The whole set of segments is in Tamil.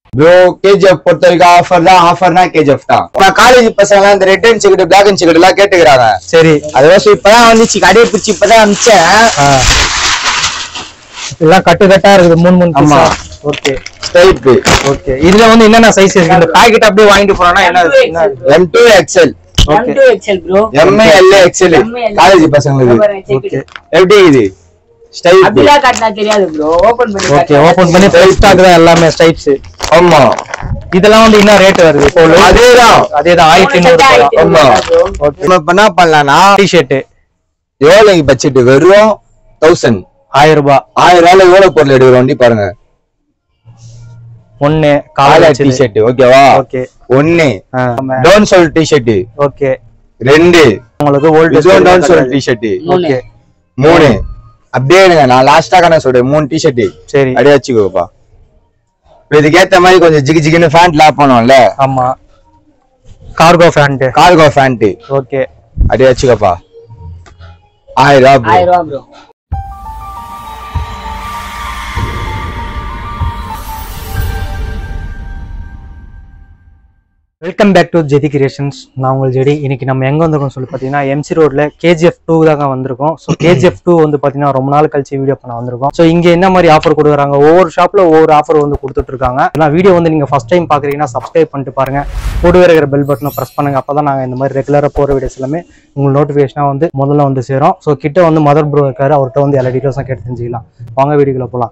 ப்ரோ கேஜிஎஃப் பொறுத்த வரைக்கும் ஆஃபர் தான் ஆஃபர்னா கேஜிஎஃப் தான் நான் காலேஜ் பசங்க எல்லாம் இந்த ரெட் அண்ட் சிக்கெட் பிளாக் அண்ட் சிக்கெட் எல்லாம் கேட்டுக்கிறாங்க சரி அதுவாசி இப்பதான் வந்துச்சு கடையை பிடிச்சி இப்பதான் அமிச்சேன் ஆ. எல்லாம் கட்டு கட்டா இருக்குது மூணு மூணு ஆமா. ஓகே ஸ்டைப் ஓகே இதுல வந்து என்னென்ன சைஸ் இருக்கு இந்த பாக்கெட் அப்படியே வாங்கிட்டு போறோம்னா என்ன என்ன இருக்கு? M two XL Okay. M2XL bro. MA L XL ML. College பசங்களுக்கு பாருங்க, check it. ஓகே எப்படி இது ஸ்டைப் அப்படிலாம் காட்டினா தெரியாது ப்ரோ ஓபன் பண்ணி ஓகே காட்டினா ஓபன் பண்ணி ஃப்ரெஷ் ஸ்டாக் தான் எல்லாமே ஸ்டைப்ஸ் ஆமா இதெல்லாம் வந்து என்ன ரேட் வருது இப்போ அதேதான் அதேதான் ஆயிரத்தி நூறு ஆயிரத்தி ஆமா. bro. ஓகே நம்ம இப்ப என்ன பண்ணலாம்னா டிஷர்ட் எவ்வளவு பட்ஜெட் வெறும் தௌசண்ட் ஆயிரம் ரூபாய் ஆயிரம் ரூபாய்ல எவ்வளவு பொருள் எடுக்கிறோம் வண்டி பாருங்க ஒண்ணு காலர் காலர் டிஷர்ட் ஓகேவா ஓகே ஒன்னு டோன் சொல் டிஷர்ட் ஓகே ரெண்டு உங்களுக்கு ஓல்டு விஜோன் டோன் சொல் டிஷர்ட் ஓகே மூணு அப்படியே இருங்க நான் லாஸ்டா கணக்கு சொல்றேன் மூணு டிஷர்ட் சரி அப்படியே வச்சுக்கோப்பா இப்ப இதுக்கேத்த மாதிரி கொஞ்சம் ஜிகு ஜிகுன்னு ஃபேண்ட் லாப் பண்ணுவோம்ல ஆமா cargo pant cargo pant okay அப்படியே வச்சுக்கோப்பா ஆயிரம் ரூபாய் ஆயிரம் ரூபா bro welcome back to Jedi creations நான் உங்கள் ஜெடி இன்னைக்கு நம்ம எங்க வந்திருக்கோம் சொல்லி பார்த்தீங்கன்னா எம்சி ரோட்ல கேஜிஎஃப் டூ தாங்க வந்திருக்கோம் ஸோ கேஜிஎஃப் டூ வந்து பார்த்தீங்கன்னா ரொம்ப நாள் கழிச்சு வீடியோ பண்ண வந்திருக்கோம் ஸோ இங்க என்ன மாதிரி ஆஃபர் கொடுக்குறாங்க ஒவ்வொரு ஷாப்ல ஒவ்வொரு ஆஃபர் வந்து கொடுத்துட்டு இருக்காங்க நான் வீடியோ வந்து நீங்க ஃபர்ஸ்ட் டைம் பாக்குறீங்கன்னா சப்ஸ்கிரைப் பண்ணிட்டு பாருங்க கூடவே இருக்கிற பெல் பட்டனை ப்ரெஸ் பண்ணுங்க அப்பதான் நாங்க இந்த மாதிரி ரெகுலரா போற வீடியோஸ் எல்லாமே உங்களுக்கு நோட்டிஃபிகேஷனா வந்து முதல்ல வந்து சேரும் ஸோ கிட்ட வந்து மதர் ப்ரோ இருக்காரு அவர்கிட்ட வந்து எல்லா டீட்டெயில்ஸும் கேட்டு தெரிஞ்சுக்கலாம் வாங்க வீடியோக்குள்ள போலாம்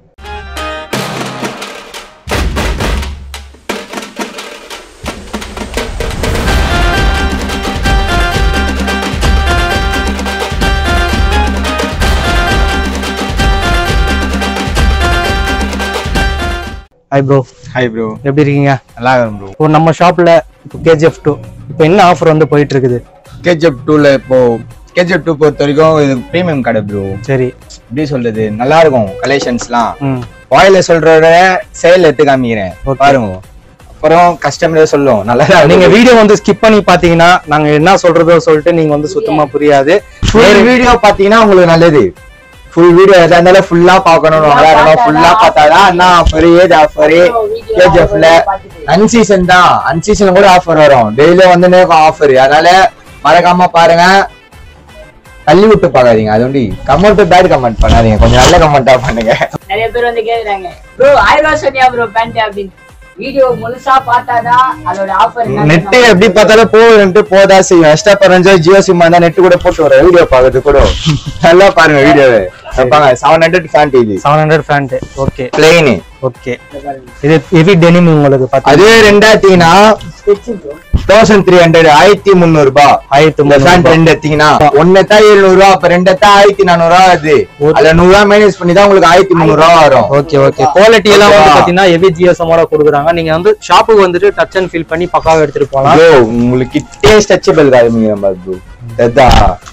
ஹாய் ப்ரோ ஹாய் ப்ரோ எப்படி இருக்கீங்க நல்லா இருக்கும் ப்ரோ இப்போ நம்ம ஷாப்ல இப்போ கேஜிஎஃப் டூ இப்போ என்ன ஆஃபர் வந்து போயிட்டு இருக்குது கேஜிஎஃப் டூல இப்போ கேஜிஎஃப் டூ பொறுத்த வரைக்கும் இது ப்ரீமியம் கடை ப்ரோ சரி எப்படி சொல்றது நல்லா இருக்கும் கலெக்ஷன்ஸ்லாம் ம் வாயில சொல்றத செயல் எடுத்து காமிக்கிறேன் Okay. பாருங்க அப்புறம் கஸ்டமரே சொல்லும் நல்லா நீங்க வீடியோ வந்து ஸ்கிப் பண்ணி பாத்தீங்கன்னா நாங்க என்ன சொல்றதோ சொல்லிட்டு நீங்க வந்து சுத்தமா புரியாது ஃபுல் வீடியோ பாத்தீங்கன்னா உங்களுக்கு நல்லது ஃபுல் வீடியோ எதா இருந்தாலும் ஃபுல்லா பாக்கணும் ஃபுல்லா பார்த்தாதான் என்ன ஆஃபர் ஏது ஆஃபர் கேஜிஎஃப்ல அன்சீசன் தான் அன்சீசன் கூட ஆஃபர் வரும் டெய்லியும் வந்து ஆஃபர் அதனால மறக்காம பாருங்க தள்ளி விட்டு பார்க்காதீங்க அது வந்து கமெண்ட் பேட் கமெண்ட் பண்ணாதீங்க கொஞ்சம் நல்ல கமெண்டா பண்ணுங்க நிறைய பேர் வந்து கேக்குறாங்க ப்ரோ ஆயிரம் ரூபா சொன்னியா ப்ரோ பேண்ட் அப்படின்னு வீடியோ முழுசா பார்த்தாதான் அதோட ஆஃபர் நெட் எப்படி பார்த்தாலும் போகுதுன்ட்டு போதா செய்யும் எக்ஸ்ட்ரா பதினஞ்சோ ஜியோ சிம் இருந்தா நெட் கூட போட்டு வர வீடியோ பாக்குறது கூட நல்லா பாருங்க வீடியோவை பாருங்க செவன் ஹண்ட்ரட் ஃபேண்ட் இது seven hundred pant okay plain okay இது ஹெவி டெனிம் உங்களுக்கு பாத்தீங்கன்னா அதே ரெண்டாயிரத்தீங்கன்னா ப்ரோ தௌசண்ட் த்ரீ ஹண்ட்ரட் ஆயிரத்தி முந்நூறு ரூபாய் ஆயிரத்தி இந்த ஃபேண்ட் முந்நூறு ரெண்டு எடுத்தீங்கன்னா ஒன்னத்தா எழுநூறு ரூபா அப்ப ரெண்டத்தா ஆயிரத்தி நானூறு ரூபா ஆகுது அதுல நூறு ரூபா மைனஸ் பண்ணி தான் உங்களுக்கு ஆயிரத்தி முந்நூறு ரூபா வரும் ஓகே ஓகே குவாலிட்டி எல்லாம் வந்து ஓகேவா? பாத்தீங்கன்னா ஹெவி ஜிஎஸ்எமோட கொடுக்குறாங்க நீங்க வந்து ஷாப்புக்கு வந்துட்டு டச் அண்ட் ஃபீல் பண்ணி பக்காவா எடுத்துட்டு போலாம் ப்ரோ உங்களுக்கு டேஸ்ட் டச்சபிள் காமிங்க நம்ம ப்ரோ தெதா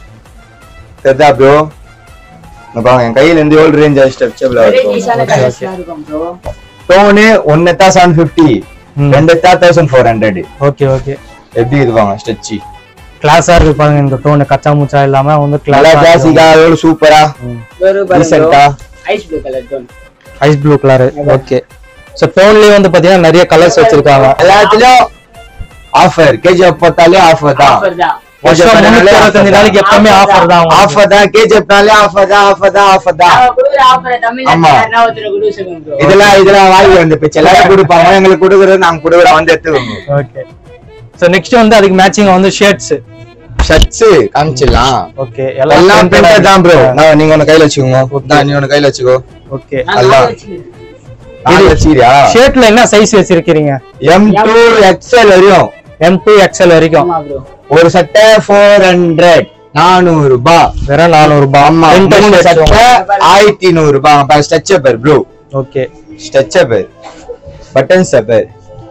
தெதா ப்ரோ பாருங்க என் கையில இருந்து எவ்வளவு ரேஞ்ச் டச்சபிள் வெரைட்டிஸான ஆகும் கலர்ஸ்லாம் இருக்கும் ப்ரோ டோனு ஒன்னத்தா செவன் பிப்டி ம். ரெண்டத்தா thousand four hundred okay okay எப்படி இருப்பாங்க ஸ்ட்ரெச்சி கிளாஸா இருக்கு பாருங்க இந்த டோன் கச்சா முச்சா இல்லாம வந்து நல்லா கிளாஸ் கிளாசிக்கா எவ்வளவு சூப்பரா ஒரு ரீசெண்டா ice blue colour tone ice blue colour okay so டோன்லயே வந்து பாத்தீங்கன்னா நிறைய கலர்ஸ் வச்சிருக்காங்க எல்லாத்துலயும் ஆஃபர் கேஜிஎஃப் போட்டாலே ஆஃபர் தான் ஆஃபர் தான் வருஷம் முன்னூத்தி அறுபத்தஞ்சு நாளைக்கு எப்பவுமே ஆஃபர் தான் உங்களுக்கு. ஆஃபர் தான் கேஜிஎஃப்னாலே ஆஃபர் தான் ஆஃபர் தான் ஆஃபர் தான் நாம கொடுக்குற ஆஃபரை தமிழ்ல ஆமா. யாருன்னா ஒருத்தர் கொடுக்க சொல்லுங்க ப்ரோ இதெல்லாம் இதெல்லாம் வாங்கி வந்து பிச்சு எல்லாரும் கொடுப்பாங்க எங்களுக்கு கொடுக்குறது நாங்க கொடுக்குறோம் வந்து எடுத்துக்கோங்க ஓகே ஸோ நெக்ஸ்ட் வந்து அதுக்கு மேட்சிங் வந்து ஷர்ட்ஸ் ஷர்ட்ஸ் காமிச்சிடலாம் ஓகே எல்லாம் எல்லாம் பிரிண்டட் தான் ப்ரோ நான் நீங்க ஒன்னு கையில வச்சுக்கோங்க நான் நீ ஒன்னு கையில வச்சுக்கோ ஓகே நான் அல்லா. நாலு வச்சுக்கிறேன். நாலு வச்சுக்கிறியா ஷர்ட்ல என்ன சைஸ் வச்சிருக்கீங்க எம் டூ எக்ஸ்எல் வரையும் எம் டூ எக்ஸ்எல் வரைக்கும் ஆமா ப்ரோ ஒரு சட்டை ஃபோர் ஹண்ட்ரட் நானூறு ரூபாய் வெறும் நானூறு ரூபாய் ஆமா மூணு சட்டை ஆயிரத்தி நூறு ரூபாய் stretchable bro okay stretchable button சப்பர்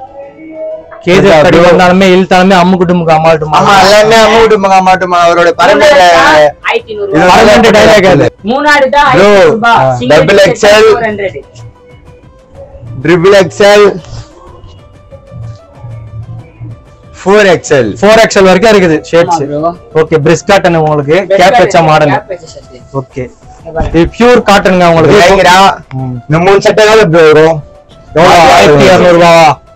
கேஜி இதா கடி bro. வந்தாலுமே இழுத்தாலுமே அம்முக்கு டுமுக்கு அம்மாட்டுமா ஆமா எல்லாமே அமௌண்ட் மகா மாட்டுமா அவரோட பரம்பரை ஆயிரத்தி நூறு இது ரூபாய். பரமனெண்ட் dialogue அது. மூணாறு தான் Bro, ஆயிரத்தி ரூபாய் ஆ. Single double set XL. 400. Triple XL four XL four XL வரைக்கும் இருக்குது ஆமா ஷர்ட்ஸ் bro. ஓகே பிரிஸ் காட்டன் உங்களுக்கு Best கேப் வச்ச quality, மாடல் cap வச்ச shirt. ஓகே இங்க பாருங்க. இது பியூர் காட்டனுங்க உங்களுக்கு பயங்கரா ம். இந்த மூணு சட்டை எவ்வளவு ப்ரோ வரும் எவ்வளவு ஆயிரத்தி இரநூறு ரூபாவா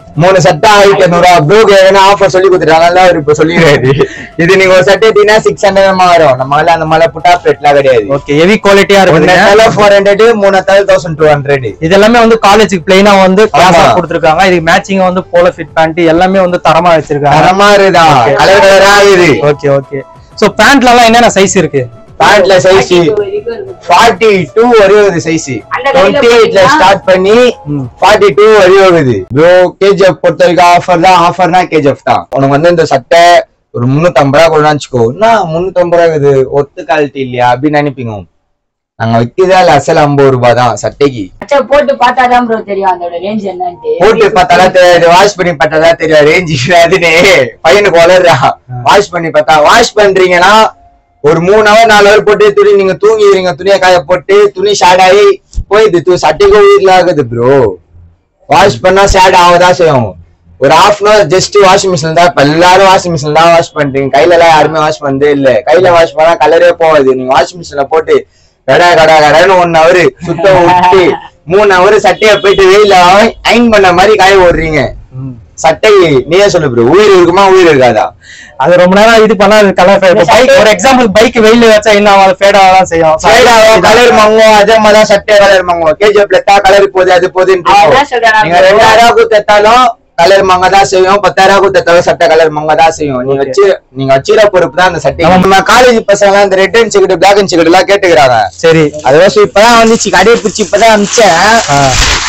மூணு சட்டை ஆயிரத்தி ஐநூறு ப்ரோ ஏன்னா ஆஃபர் சொல்லி கொடுத்துட்டாங்க அவர் இப்ப சொல்லிடுறாரு இது நீங்க ஒரு சட்டை எடுத்தீங்கன்னா சிக்ஸ் ஹண்ட்ரட் வரும் நம்ம அந்த மாதிரி புட்டா பிளேட்லாம் கிடையாது ஓகே ஹெவி குவாலிட்டியா இருக்குதுங்க ஃபோர் ஹண்ட்ரட் மூணு தௌசண்ட் டூ ஹண்ட்ரட் இது எல்லாமே வந்து காலேஜுக்கு பிளைனா வந்து கிளாஸா ஆமா. கொடுத்துருக்காங்க இதுக்கு மேட்சிங் வந்து போல ஃபிட் பேண்ட் எல்லாமே வந்து தரமா வச்சிருக்காங்க தரமா இருக்குதா கலர் கலரா இருக்குது ஓகே ஓகே சோ பேண்ட்ல எல்லாம் என்னென்ன சைஸ் இருக்கு பேண்ட்ல சைஸ் ஃபார்ட்டி டூ வரையும் சைஸ் அந்த கடையில டுவெண்ட்டி எயிட்ல பாத்தீங்கன்னா- ஸ்டார்ட் பண்ணி ம். ஃபார்ட்டி டூ வரையும் வருது ப்ரோ கேஜிஎஃப் பொறுத்த வரைக்கும் ஆஃபர் தான் ஆஃபர்னா கேஜிஎஃப் தான் உனக்கு வந்து இந்த சட்டை ஒரு முன்னூத்தம்பது ரூபா கொண்டு வச்சுக்கோ என்ன முன்னூத்தம்பது ரூபா இருக்குது ஒத்து குவாலிட்டி இல்லையா அப்படின்னு நினைப்பீங்க நாங்க வைக்கிறதா இல்ல அசல் ஐம்பது ரூபாய் தான் சட்டைக்கு அச்சா போட்டு பார்த்தாதான் ப்ரோ தெரியும் அதோட ரேஞ்ச் என்னன்ட்டு போட்டு பார்த்தாலும் தெரியாது வாஷ் பண்ணி பார்த்தாதான் தெரியும் ரேஞ்ச் அதுன்னு பையனுக்கு வளர்றா வாஷ் பண்ணி பார்த்தா வாஷ் பண்றீங்கன்னா ஒரு மூணு ஹவர் நாலு ஹவர் போட்டு துணி நீங்க தூங்கிடுறீங்க துணியை காய போட்டு துணி ஷேட் ஆகி போயிடுது தூ சட்டைக்கும் உயிரில் ஆகுது ப்ரோ வாஷ் பண்ணா ஷேட் ஆகதான் செய்யும் ஒரு half an hour just washing machine தான் இப்ப எல்லாரும் வாஷிங் மிஷின் தான் வாஷ் பண்றீங்க கையில எல்லாம் யாருமே வாஷ் பண்ணதே இல்ல கையில வாஷ் பண்ணா கலரே போகாது நீங்க வாஷிங் மிஷின்ல போட்டு கடா கடா கடான்னு ஒன் ஹவர் சுத்த விட்டு மூணு ஹவர் சட்டையை போயிட்டு வெயில அயன் பண்ண மாதிரி காய ஓடுறீங்க ம். சட்டை நீயே சொல்லு ப்ரோ உயிர் இருக்குமா உயிர் இருக்காதா அது ரொம்ப நேரம் இது பண்ணா அது கலர் ஃபேட் பைக் ஒரு எக்ஸாம்பிள் பைக் வெயில வச்சா என்ன ஆகும் ஃபேட் ஆகலாம் செய்யும் சைடு ஆகும் கலர் மங்கும் அதே மாதிரி தான் சட்டை கலர் மங்கும் கேஜிஎஃப் எத்தா கலர் போகுது அது போகுதுன்னு அதான் இருக்கும். சொல்றேன் நீங்க ரெண்டாயிரம் ரூபாய் தைத்தாலும் கலர் மங்க தான் செய்யும் பத்தாயிரம் ரூபாய் தைத்தாலும் சட்டை கலர் மங்க தான் செய்யும் நீங்க வச்சு நீங்க வச்சிர பொறுப்பு தான் அந்த சட்டை நம்ம காலேஜ் பசங்க எல்லாம் இந்த ரெட் அண்ட் சிக்கெட் பிளாக் அண்ட் சிக்கெட் எல்லாம் கேட்டுக்கிறாங்க சரி அது வருஷம் இப்பதான் வந்துச்சு கடையை பிடிச்சி இப்பதான் அமிச்சேன் ஆ.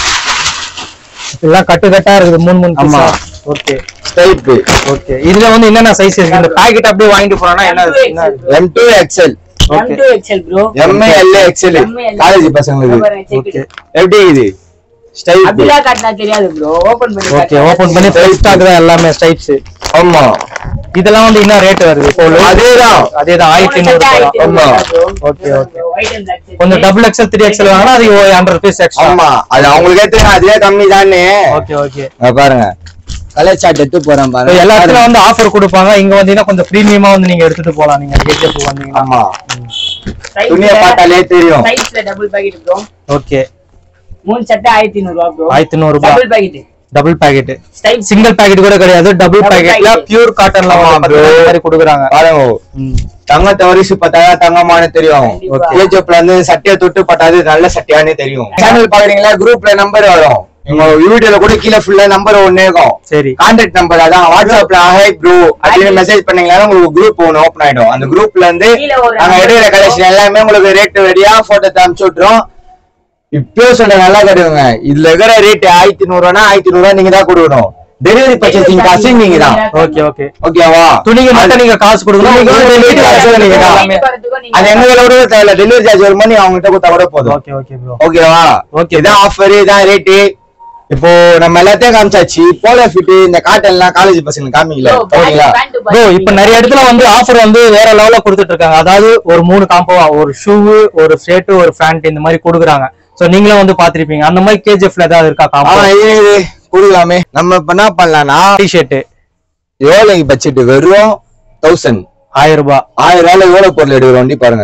எல்லாம் கட்டு கட்டா இருக்குது மூணு மூணு ஆமா. ஓகே ஸ்டைப்பு ஓகே இதுல வந்து என்னென்ன சைஸ் இருக்கு இந்த பாக்கெட் அப்படியே வாங்கிட்டு போறோம்னா என்ன என்ன இருக்கு? M two XL M two XL bro எம்ஏ எல்ஏ எக்ஸ்எல் காலேஜ் பசங்களுக்கு ஓகே எப்படி இது ஸ்டைப் அப்படிலாம் காட்டினா தெரியாது ப்ரோ ஓபன் பண்ணி ஓகே ஓபன் பண்ணி ஃப்ரெஷ் ஸ்டாக் தான் எல்லாமே ஸ்டைப்ஸ் ஆமா இதெல்லாம் வந்து என்ன ரேட் வருது இப்போ அதேதான் அதேதான் ஆயிரத்தி ஐநூறு ரூபாய் ஆமா. ஓகே ஓகே கொஞ்சம் டபுள் எக்ஸ்எல் த்ரீ எக்ஸ்எல் வாங்கினா அது ஹண்ட்ரட் ருபீஸ் எக்ஸ்ட்ரா ஆமா அது அவங்களுக்கே தெரியும் அதுவே கம்மி தானே ஓகே ஓகே பாருங்க கலர் சாட் எடுத்து போறேன் பாருங்க எல்லா இடத்துல வந்து ஆஃபர் கொடுப்பாங்க இங்க வந்தீங்கன்னா கொஞ்சம் பிரீமியமா வந்து நீங்க எடுத்துட்டு போலாம் நீங்க கேஜிஎஃப் வந்தீங்கன்னா ஆமா துணியை பார்த்தாலே தெரியும் சைஸ்ல டபுள் பாக்கெட் ப்ரோ ஓகே மூணு சட்டை ஆயிரத்தி நூறு ரூபா ப்ரோ ஆயிரத்தி நூறு ரூபாய் double pocket double pocket style single pocket கூட கிடையாது டபுள் Double பாக்கெட்ல packet. பியூர் காட்டன்ல ஆமா, bro. மாதிரி கொடுக்குறாங்க பாருங்க ம். தங்கத்தை வரிசு பார்த்தா தங்கமான தெரியும் கண்டிப்பா. கேஜப்ல இருந்து சட்டையை தொட்டு பட்டாது நல்ல சட்டையானே தெரியும் சேனல் பாக்குறீங்களா குரூப்ல நம்பர் வரும் உங்க வீடியோல கூட கீழே ஃபுல்லா நம்பர் ஒண்ணு இருக்கும் சரி கான்டாக்ட் நம்பர் அதான் வாட்ஸ்அப்ல ஹே ப்ரோ அப்படின்னு மெசேஜ் பண்ணீங்கன்னா உங்களுக்கு குரூப் ஒன்று ஓப்பன் ஆயிடும் அந்த குரூப்ல இருந்து கீழே ஒரு நாங்க number எடுக்கிற கலெக்ஷன் எல்லாமே உங்களுக்கு ரேட் ரெடியா போட்டோ அனுப்பிச்சு விட்டுறோம் இப்பயும் சொல்ற நல்லா கிடைக்குங்க இதுல இருக்கிற ரேட் ஆயிரத்தி நூறுனா ஆயிரத்தி நூறுவா நீங்க தான் கொடுக்கணும் டெலிவரி பர்ச்சேசிங் காசு நீங்க தான் ஓகே ஓகே ஓகேவா துணிக்கு மட்டும் நீங்க காசு கொடுக்கணும் துணிக்கு உங்களுக்கு delivery வீட்டு charge வாசல்ல நீங்க நீங்க தான் தான். எல்லாமே. அது எங்க விட கூட தேவையில்ல டெலிவரி சார்ஜ் ஒரு மணி அவங்க கிட்ட கொடுத்தா கூட போதும் ஓகே ஓகே ப்ரோ ஓகேவா Okay. இதான் ஆஃபர் இதான் ரேட்டு இப்போ நம்ம எல்லாத்தையும் காமிச்சாச்சு போலோ ஃபிட் இந்த காட்டன்லாம் காலேஜ் பசங்க காமிக்கல ஓகேங்களா ப்ரோ இப்ப நிறைய இடத்துல வந்து ஆஃபர் வந்து வேற லெவல்ல கொடுத்துட்டு இருக்காங்க அதாவது ஒரு மூணு காம்போ ஒரு ஷூ ஒரு ஷர்ட் ஒரு பேண்ட் இந்த மாதிரி கொடுக்குறாங்க சோ நீங்களும் வந்து பாத்திருப்பீங்க அந்த மாதிரி கேஜிஎஃப்ல ஏதாவது இருக்கா ஆமா காம்போ இது இது கொடுக்கலாமே நம்ம இப்ப என்ன பண்ணலாம்னா டி ஷர்ட் எவ்வளவு பட்ஜெட் வெறும் தௌசண்ட் ஆயிரம் ரூபாய் ஆயிரம் ரூபாய்ல எவ்வளவு பொருள் எடுக்கிறோம் வண்டி பாருங்க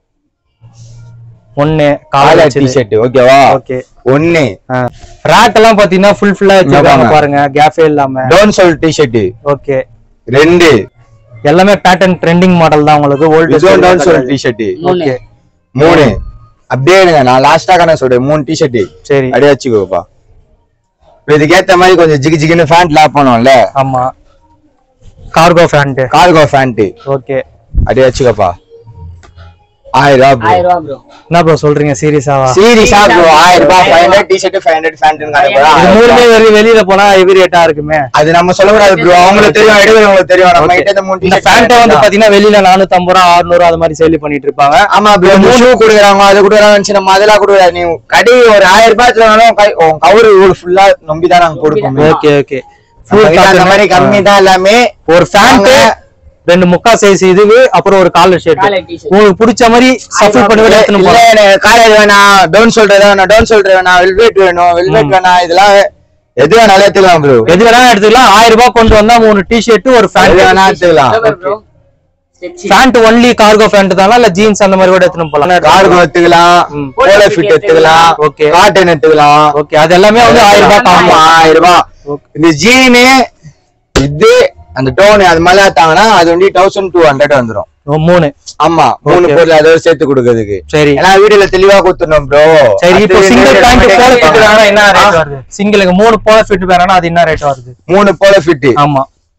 ஒண்ணு காலர் காலர் டி ஷர்ட் ஓகேவா ஓகே ஒன்னு ரேக் எல்லாம் பாத்தீங்கன்னா ஃபுல் ஃபுல்லா வச்சிருக்காங்க ஆமாங்க. பாருங்க கேஃபே இல்லாம டோன் சொல் டி ஷர்ட் ஓகே ரெண்டு எல்லாமே பேட்டர்ன் ட்ரெண்டிங் மாடல் தான் உங்களுக்கு விஜோன் டோன் சொல் ஓல்டு டி ஷர்ட் மூணு ஓகே மூணு அப்படியே இருங்க நான் லாஸ்டா கணக்கு சொல்றேன் மூணு டி ஷர்ட் சரி அப்படியே வச்சுக்கோப்பா இப்ப இதுக்கேத்த மாதிரி கொஞ்சம் ஜிகு ஜிகுன்னு ஃபேண்ட் லாப் பண்ணுவோம்ல ஆமா cargo pant cargo pant okay அப்படியே வச்சுக்கோப்பா ஆயிரம் ரூபாய் ஆயிரம் ரூபா ப்ரோ என்ன ப்ரோ சொல்றீங்க சீரியஸாவா சீரியஸா ப்ரோ ஆயிரம் ரூபாய் five hundred T shirt five hundred pant இது மூணுமே வெளி வெளியில போனா ஹெவி ரேட்டா இருக்குமே அது நம்ம சொல்லக்கூடாது ப்ரோ அவங்களுக்கு தெரியும் எடுக்கிறவங்களுக்கு தெரியும் நம்ம கிட்ட இந்த மூணு இந்த t-shirt பேண்ட்டை வந்து தான். பாத்தீங்கன்னா வெளியில நானூத்தி ஐம்பது ரூபா அறுநூறு அது மாதிரி சேல் பண்ணிட்டு இருப்பாங்க ஆமா ப்ரோ மூணு ஷூ கொடுக்குறாங்க அது கொடுக்குறாங்க நம்ம அதெல்லாம் கொடுக்குறாங்க நீ கடை ஒரு ஆயிரம் ரூபாய் எடுத்துனாலும் கை- உன் கவுரு இவ்வளவு ஃபுல்லா நம்பி தான் நாங்க கொடுப்போம் ஓகே ஓகே நம்ம கிட்ட அந்த மாதிரி கம்மி தான் எல்லாமே ஒரு பேண்ட் வாங்க. ரெண்டு முக்கா சைஸ் இதுவு அப்புறம் ஒரு காலர் ஷர்ட் காலர் t-shirt. உங்களுக்கு பிடிச்ச மாதிரி சஃபில் பண்ணி விட எடுத்துன்னு இல்ல போலாம் எனக்கு காலேஜ் வேணாம் டவுன் சொல்றது வேணாம் டவுன் சொல்றது வேணாம் வெல்வெட் வேணும் வெல்வெட் வேணாம் இதெல்லாம் எது வேணாலும் எடுத்துக்கலாம் ப்ரோ எது வேணா எடுத்துக்கலாம் ஆயிரம் ரூபாய் கொண்டு வந்தா மூணு டி ஷர்ட் ஒரு எது பேண்ட் வேணா எடுத்துக்கலாம் bro pant only cargo pant தானா இல்ல ஜீன்ஸ் அந்த மாதிரி கூட எடுத்துன்னு போலாம் கார்கோ எடுத்துக்கலாம் ம். போலோ ஃபிட் எடுத்துக்கலாம் Okay. காட்டன் எடுத்துக்கலாம் ஓகே அது எல்லாமே வந்து ஆயிரம் ரூபாய் ஆமா காம்போ ஆயிரம் ரூபாய் இந்த ஜீனு இது அந்த டோன் அது மாதிரி தாங்கன்னா அது வந்து தௌசண்ட் டூ ஹண்ட்ரட் வந்துரும் ஓ, மூணு ஆமா மூணு Okay. பொருள் அதோட சேர்த்து கொடுக்கறதுக்கு சரி ஏன்னா வீடியோல தெளிவா கொடுத்துடணும் ப்ரோ சரி இப்போ சிங்கிள் பாயிண்ட் போல ஃபிட் வேணா என்ன ரேட் வருது சிங்கிளுக்கு மூணு போல ஃபிட் வேணா அது என்ன ரேட் வருது மூணு போல ஃபிட் ஆமா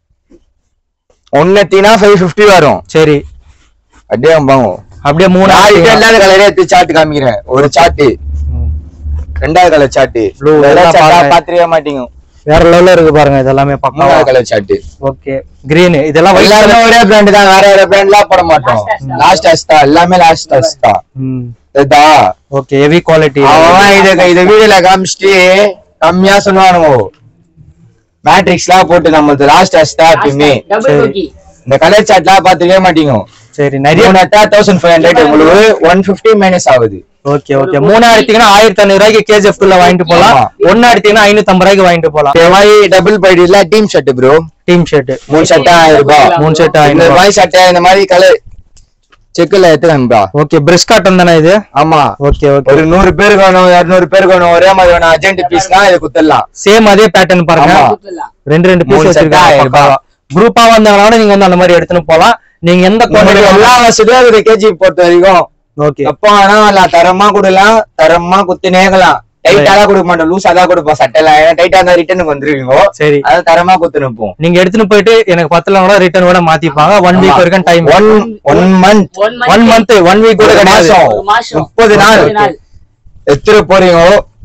ஒன்னத்தினா ஃபைவ் ஃபிஃப்டி வரும் சரி அப்படியே வாங்கும் அப்படியே மூணு நாலு ஆயிரத்தி இல்லாத கலரே எடுத்து சாட்டு காமிக்கிறேன் ஒரு சாட்டு ம். ரெண்டாவது கலர் சாட்டு Blue, எல்லாம் பாருங்க. பாத்திரிக்க மாட்டீங்க வேற லெவல்ல இருக்கு பாருங்க இது எல்லாமே பக்காவா மூணாவது கலர் சாட்டு ஓகே கிரீன் இதெல்லாம் white எல்லாருமே colour. ஒரே பிராண்ட் தான் வேற வேற பிராண்ட் எல்லாம் போட மாட்டோம் லாஸ்ட் அஸ்தா எல்லாமே லாஸ்ட் அஸ்தா ம் இதா ஓகே ஹெவி குவாலிட்டி அவன் இத இத வீடியோல காமிச்சிட்டு கம்மியா சொல்லுவானுங்க மேட்ரிக்ஸ்லாம் போட்டு நம்மளுக்கு லாஸ்ட் அஸ்தா எப்பயுமே டபுள் சரி. குக்கி இந்த கலர் சாட்லாம் பாத்துக்கவே மாட்டீங்க சரி நிறைய மூணு தௌசண்ட் ஃபைவ் ஹண்ட்ரட் உங்களுக்கு ஒன் பிப்டி மைனஸ் ஆகுது ஓகே ஓகே மூணாயிரத்துக்குன்னா ஆயிரத்தி ஐநூறு ரூபாய்க்கு கேஜிஎஃப் டூல வாங்கிட்டு போலாம் ஆமா. ஒன்னாயிரத்துக்குன்னா ஐநூத்தி ஐம்பது ரூபாய்க்கு வாங்கிட்டு போலாம் இந்த மாதிரி டபுள் பைட் இல்ல team shirt bro team shirt மூணு ஷர்ட் ஆயிரம் ரூபாய் மூணு ஷர்ட் இந்த ஐநூறு மாதிரி சட்டை இந்த மாதிரி கலர் செக்குல எடுத்துக்கணும்பா ஓகே பிரிஸ் காட்டன் தானே இது ஆமா ஓகே ஓகே ஒரு நூறு பேருக்கு வேணும் இருநூறு பேருக்கு வேணும் ஒரே மாதிரி வேணும் அர்ஜென்ட் பீஸ்னா இது குத்தரலாம் சேம் அதே பேட்டர்ன் பாருங்க ஆமா. குத்துலாம் ரெண்டு ரெண்டு மூணு பீஸ் set ஆயிரம் வச்சிருக்காங்க குரூப்பா வந்தாங்கன்னா நீங்க வந்து அந்த மாதிரி எடுத்துன்னு போலாம் நீங்க எந்த உங்களுக்கு குவான்டிட்டி எல்லா வசதியும் ஒரு கேஜி பொறுத்த வரைக்கும் ஓகே எப்போ வேணா வரலாம் தரமா கொடுக்கலாம் தரமா குத்துனேக்கலாம் டைட்டா தான் கொடுக்க மாட்டோம் லூஸா தான் கொடுப்போம் சட்டைலாம் ஏன்னா டைட்டா இருந்தா ரிட்டர்னுக்கு வந்துருவீங்க சரி அதை தரமா குத்துனுப்போம் நீங்க எடுத்துன்னு போயிட்டு எனக்கு பத்துல கூட ரிட்டர்ன் கூட மாத்திப்பாங்க ஒன் வீக் வரைக்கும் time one one month one one month one week கூட ஒரு கிடையாது மாசம் ஒரு மாசம் முப்பது நாள் முப்பது நாள். எத்தனை போறீங்க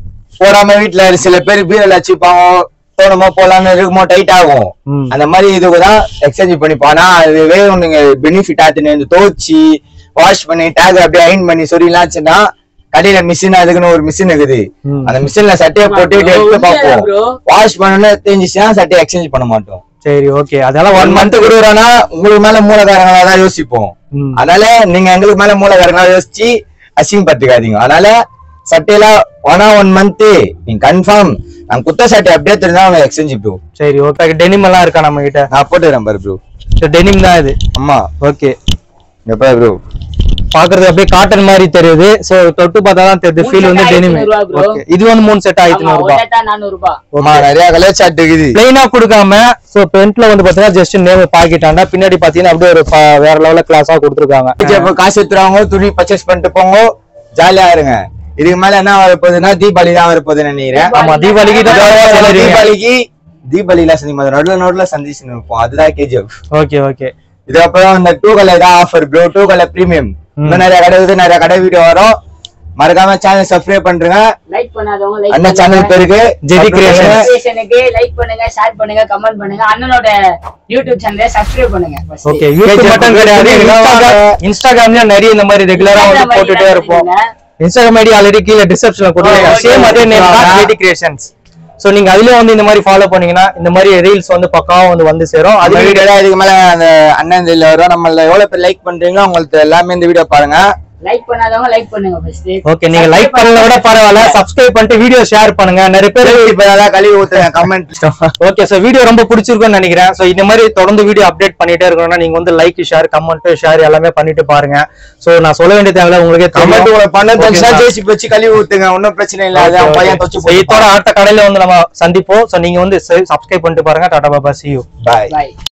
போடாம வீட்டுல சில பேர் பீரல் வச்சுப்பாங்க தோணுமோ போலாம்னு இருக்குமோ டைட் ஆகும் ம். அந்த மாதிரி இதுக்கு தான் எக்ஸ்சேஞ்ச் பண்ணிப்போம் ஆனா அதுவே நீங்க பெனிஃபிட் ஆத்துன்னு இந்த துவச்சி வாஷ் பண்ணி டேக் அப்படியே அயன் பண்ணி சொரியலாச்சுன்னா கடையில மிஷின் அதுக்குன்னு ஒரு மிஷின் இருக்குது ம். அந்த மிஷின்ல சட்டையை போட்டு bro, எடுத்து உண்மையா பார்ப்போம் bro? வாஷ் பண்ணணும்னு தெரிஞ்சிச்சுன்னா சட்டையை எக்ஸ்சேஞ்ச் பண்ண மாட்டோம் சரி ஓகே அதெல்லாம் ஒன் ஒன் மந்த் மந்த் கொடுக்குறோம்னா உங்களுக்கு மேல மூலகாரங்களா தான் யோசிப்போம் ம். அதனால நீங்க எங்களுக்கு மேல மூலகாரங்களா யோசிச்சு அசிங்கப்படுத்திக்காதீங்க அதனால சட்டையில ஒனா ஒன் மந்த் நீங்க கன்ஃபார்ம் நான் குத்த சட்டை அப்படியே தெரிஞ்சா அவங்க எக்ஸ்சேஞ்ச் ப்ரோ சரி ஓகே டெனிம் எல்லாம் இருக்கா நம்ம கிட்ட நான் போட்டுக்கிறேன் பாரு ப்ரோ டெனிம் தான் இது அம்மா ஓகே எப்ப ப்ரோ பாக்குறது அப்படியே காட்டன் மாதிரி தெரியுது சோ தொட்டு பார்த்தா தான் தெரியுது மூணு ஃபீல் வந்து set டெனிம் ஆயிரத்தி ஐநூறு ரூபா bro. ஓகே இது வந்து மூணு செட் ஆயிரத்தி ஆமா, ஐநூறு ஒரு ரூபாய் set ஆ நானூறு ரூபாய். அம்மா நிறைய கலர் சாட் இருக்குது பிளைனா கொடுக்காம சோ பென்ட்ல வந்து பாத்தீங்கன்னா ஜஸ்ட் நேம் பாக்கிட்டாண்டா பின்னாடி பாத்தீங்கன்னா அப்படியே ஒரு ப- வேற லெவல்ல கிளாஸா கொடுத்துருக்காங்க இப்ப காசு எடுத்துறவங்க துணி பர்ச்சேஸ் பண்ணிட்டு போங்க ஜாலியா இருங்க இதுக்கு மேல என்ன வரப்போகுதுன்னா தீபாவளி தான் வரப்போகுதுன்னு நினைக்கிறேன் ஆமா தீபாவளிக்கு தான் சொல்லிருக்கீங்க. தீபாவளிக்கு தீபாவளில சந்தி நடுல நடுல சந்திச்சு இருப்போம் அதுதான் கேஜிஎஃப் ஓகே ஓகே இது அப்புறம் இந்த டூ கலர் தான் offer bro two colour premium இன்னும் நிறைய கடை இருக்குது நிறைய கடை வீடியோ வரும் மறக்காம சேனல் சப்ஸ்கிரைப் பண்றீங்க Like பண்ணாதவங்க like அண்ணன் சேனல் பண்ணுங்க. பேருக்கு ஜெதி Creations. Creationக்கு like பண்ணுங்க, share பண்ணுங்க, comment பண்ணுங்க. அண்ணனோட யூடியூப் சேனலை subscribe பண்ணுங்க first. ஓகே யூடியூப் மட்டும் கிடையாது இன்ஸ்டாகிராம் இன்ஸ்டாகிராம்லயும் நிறைய இந்த மாதிரி ரெகுலரா வந்து Instagram போட்டுட்டே ID இருப்போம் பண்ணுங்க. இன்ஸ்டாகிராம் ஐடி ஆல்ரெடி கீழே டிஸ்கிரிப்ஷன்ல கொடுத்துருக்கேன் Oh, சேம் okay. அதே நேம் தான் ஜெடி கிரியேஷன்ஸ் சோ நீங்க அதுலயும் வந்து இந்த மாதிரி ஃபாலோ பண்ணீங்கன்னா இந்த மாதிரி ரீல்ஸ் வந்து பக்காவா வந்து வந்து சேரும் அது அது வீடியோ இதுக்கு மேல அந்த அண்ணன் இதுல வரும் நம்மள எவ்வளவு பேர் லைக் பண்றீங்களோ உங்களுக்கு எல்லாமே இந்த வீடியோ பாருங்க like பண்ணாதவங்க like பண்ணுங்க first. ஓகே நீங்க லைக் பண்ணல விட பரவாயில்ல சப்ஸ்கிரைப் பண்ணிட்டு வீடியோ ஷேர் பண்ணுங்க நிறைய பேர் இப்ப ஏதாவது கழுவி ஊத்துங்க கமெண்ட் ஓகே சோ வீடியோ ரொம்ப பிடிச்சிருக்கும்னு நினைக்கிறேன் சோ இந்த மாதிரி தொடர்ந்து வீடியோ அப்டேட் பண்ணிட்டே இருக்கணும்னா நீங்க வந்து லைக் ஷேர் கமெண்ட் ஷேர் எல்லாமே பண்ணிட்டு பாருங்க சோ நான் சொல்ல வேண்டிய தேவையில்ல உங்களுக்கே கமெண்ட் தெரியும் உங்களுக்கு பண்ண தெரிஞ்சுன்னா Okay, ஜேசி வச்சு கழுவி ஊத்துங்க ஒன்னும் பிரச்சனை இல்ல அது அவன் பையன் தொச்சு So, இதோட அடுத்த கடையில வந்து நம்ம சந்திப்போம் சோ நீங்க வந்து சப்ஸ்கிரைப் பண்ணிட்டு பாருங்க டாடா பாபா சி யூ பாய் Bye.